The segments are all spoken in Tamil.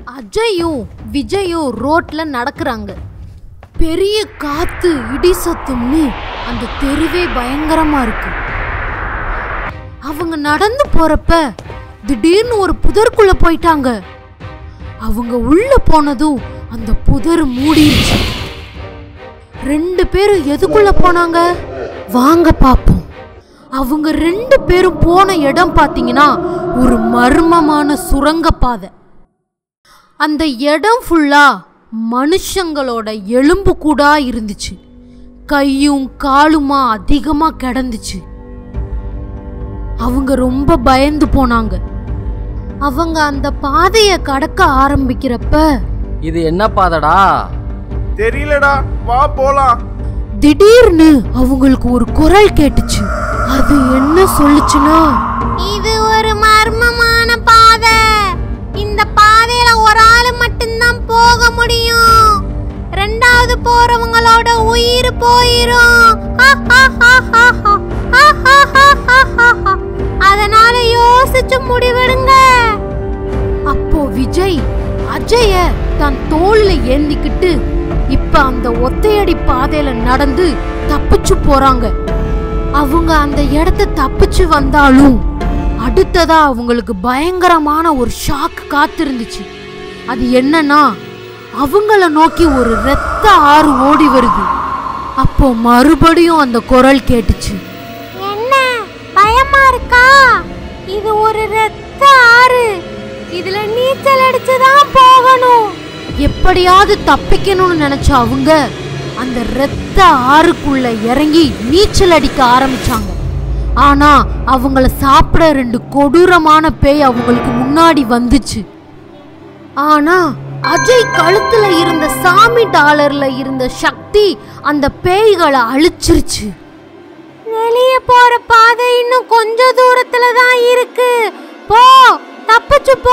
அஜயும் விஜயும் ரோட்ல நடக்கிறாங்க பெரிய காத்து இடி சத்தம்னு அந்த தெருவே பயங்கரமா இருக்கு அவங்க நடந்து போறப்ப திடீர்னு ஒரு புதருக்குள்ள போயிட்டாங்க அவங்க உள்ள போனதும் அந்த புதர் மூடிருச்சு ரெண்டு பேரும் எதுக்குள்ள போனாங்க வாங்க பாப்போம் அவங்க ரெண்டு பேரும் போன இடம் பாத்தீங்கன்னா ஒரு மர்மமான சுரங்கப்பாதை அந்த இடம் ஃபுல்லா மனுஷங்களோட எலும்பு கூடா இருந்துச்சு கையும் காலுமா அதிகமா கிடந்துச்சு அவங்க ரொம்ப பயந்து போனாங்க அவங்க அந்த பாதையை கடக்க ஆரம்பிக்கிறப்ப இது என்ன பாதடா தெரியலடா வா போலாம் திடீர்னு அவங்களுக்கு ஒரு குரல் கேட்டுச்சு அது என்ன சொல்லுச்சுன்னா இது ஒரு மர்மமான பாதை இந்த பாதையில ஒரு ஆளு மட்டும்தான் போக முடியும் ரெண்டாவது போறவங்களோட உயிர் போயிரும் அதனால யோசிச்சு முடிவெடுங்க அப்போ விஜய் அஜய தன் தோல்ல ஏந்திக்கிட்டு இப்ப அந்த ஒத்தையடி பாதையில நடந்து தப்பிச்சு போறாங்க அவங்க அந்த இடத்த தப்பிச்சு வந்தாலும் அடுத்ததா அவங்களுக்கு பயங்கரமான ஒரு ஷாக் காத்திருந்துச்சு அது என்னன்னா அவங்கள நோக்கி ஒரு இரத்த ஆறு ஓடி வருது அப்போ மறுபடியும் அந்த குரல் கேட்டுச்சு என்ன பயமா இருக்கா இது ஒரு ரத்த ஆறு இதுல நீச்சல் அடிச்சு தான் போகணும் எப்படியாவது தப்பிக்கணும்னு நினைச்ச அவங்க அந்த இரத்த ஆறுக்குள்ள இறங்கி நீச்சல் அடிக்க ஆரம்பிச்சாங்க ஆனா அவங்கள சாப்பிட ரெண்டு கொடூரமான பேய் அவங்களுக்கு முன்னாடி வந்துச்சு ஆனா அஜய் கழுத்துல இருந்த சாமி டாலர்ல இருந்த சக்தி அந்த பேய்களை அழிச்சிருச்சு வெளிய போற பாதை இன்னும் கொஞ்ச தூரத்துல தான் இருக்கு போ தப்பிச்சு போ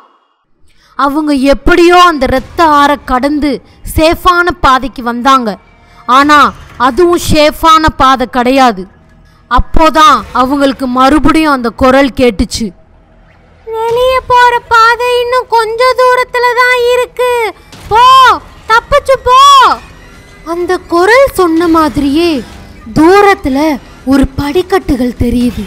அவங்க எப்படியோ அந்த இரத்த ஆற கடந்து சேஃபான பாதைக்கு வந்தாங்க ஆனா அதுவும் சேஃபான பாதை கிடையாது அப்போதான் அவங்களுக்கு மறுபடியும் அந்த குரல் கேட்டுச்சு வெளிய போற பாதை இன்னும் கொஞ்ச தூரத்துல தான் இருக்கு போ தப்பிச்சு போ அந்த குரல் சொன்ன மாதிரியே தூரத்துல ஒரு படிக்கட்டுகள் தெரியுது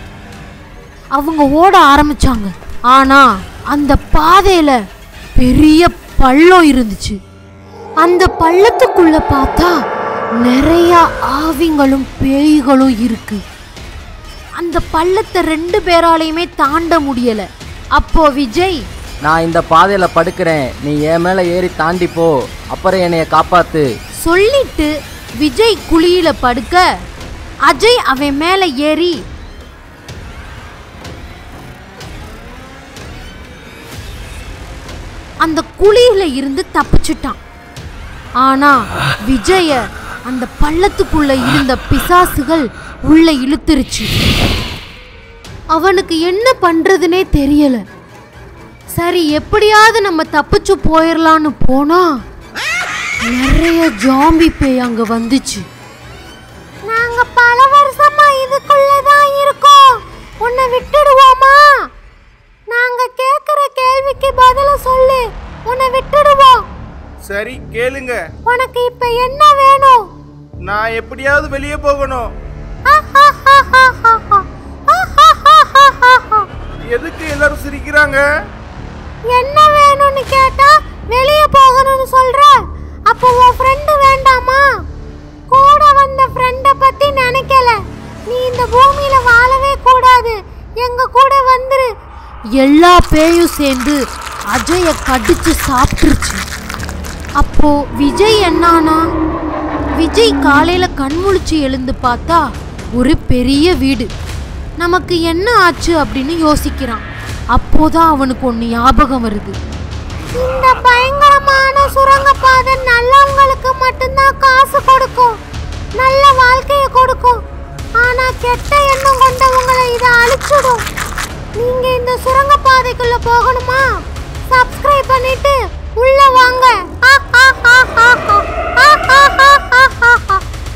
அவங்க ஓட ஆரம்பிச்சாங்க ஆனா அந்த பாதையில பெரிய பள்ளம் இருந்துச்சு அந்த பள்ளத்துக்குள்ள பார்த்தா நிறைய ஆவிங்களும் பேய்களும் இருக்கு அந்த பள்ளத்தை ரெண்டு பேராலையுமே தாண்ட முடியல அப்போ விஜய் நான் இந்த பாதையில படுக்கிறேன் நீ என் மேல ஏறி தாண்டி போ அப்புறம் என்னைய காப்பாத்து சொல்லிட்டு விஜய் குழியில படுக்க அஜய் அவன் மேல ஏறி அந்த குழியில இருந்து தப்பிச்சிட்டான் ஆனா விஜய அந்த பள்ளத்துக்குள்ள இருந்த பிசாசுகள் உள்ள இழுத்துருச்சு அவனுக்கு என்ன பண்றதுனே தெரியல சரி எப்படியாவது நம்ம தப்பிச்சு போயிடலான்னு போனா நிறைய ஜாம்பி பேய் அங்க வந்துச்சு நாங்க பல வருஷமா இதுக்குள்ள தான் இருக்கோம் உன்னை விட்டுடுவோமா நாங்க கேக்குற கேள்விக்கு பதில சொல்லு உன்னை விட்டுடுவோம் சரி கேளுங்க உனக்கு இப்ப என்ன வேணும் நான் எப்படியாவது வெளியே போகணும் எதுக்கு எல்லாரும் சிரிக்கிறாங்க என்ன வேணும்னு கேட்டா வெளிய போகணும்னு சொல்ற அப்போ உன் ஃப்ரெண்டு வேண்டாமா கூட வந்த ஃப்ரெண்ட பத்தி நினைக்கல நீ இந்த பூமியில வாழவே கூடாது எங்க கூட வந்துரு எல்லா பேயும் சேர்ந்து அஜய கடிச்சு சாப்பிட்டுருச்சு அப்போ விஜய் என்னானா விஜய் காலையில கண்முழிச்சு எழுந்து பார்த்தா ஒரு பெரிய வீடு நமக்கு என்ன ஆச்சு அப்படின்னு யோசிக்கிறான் அப்போதான் அவனுக்கு ஒன்று ஞாபகம் வருது இந்த பயங்கரமான சுரங்கப்பாதை நல்லவங்களுக்கு மட்டும்தான் காசு கொடுக்கும் நல்ல வாழ்க்கையை கொடுக்கும் ஆனா கெட்ட எண்ணம் கொண்டவங்களை இதை அழிச்சிடும் நீங்க இந்த சுரங்கப்பாதைக்குள்ள போகணுமா சப்ஸ்கிரைப் பண்ணிட்டு உள்ள வாங்க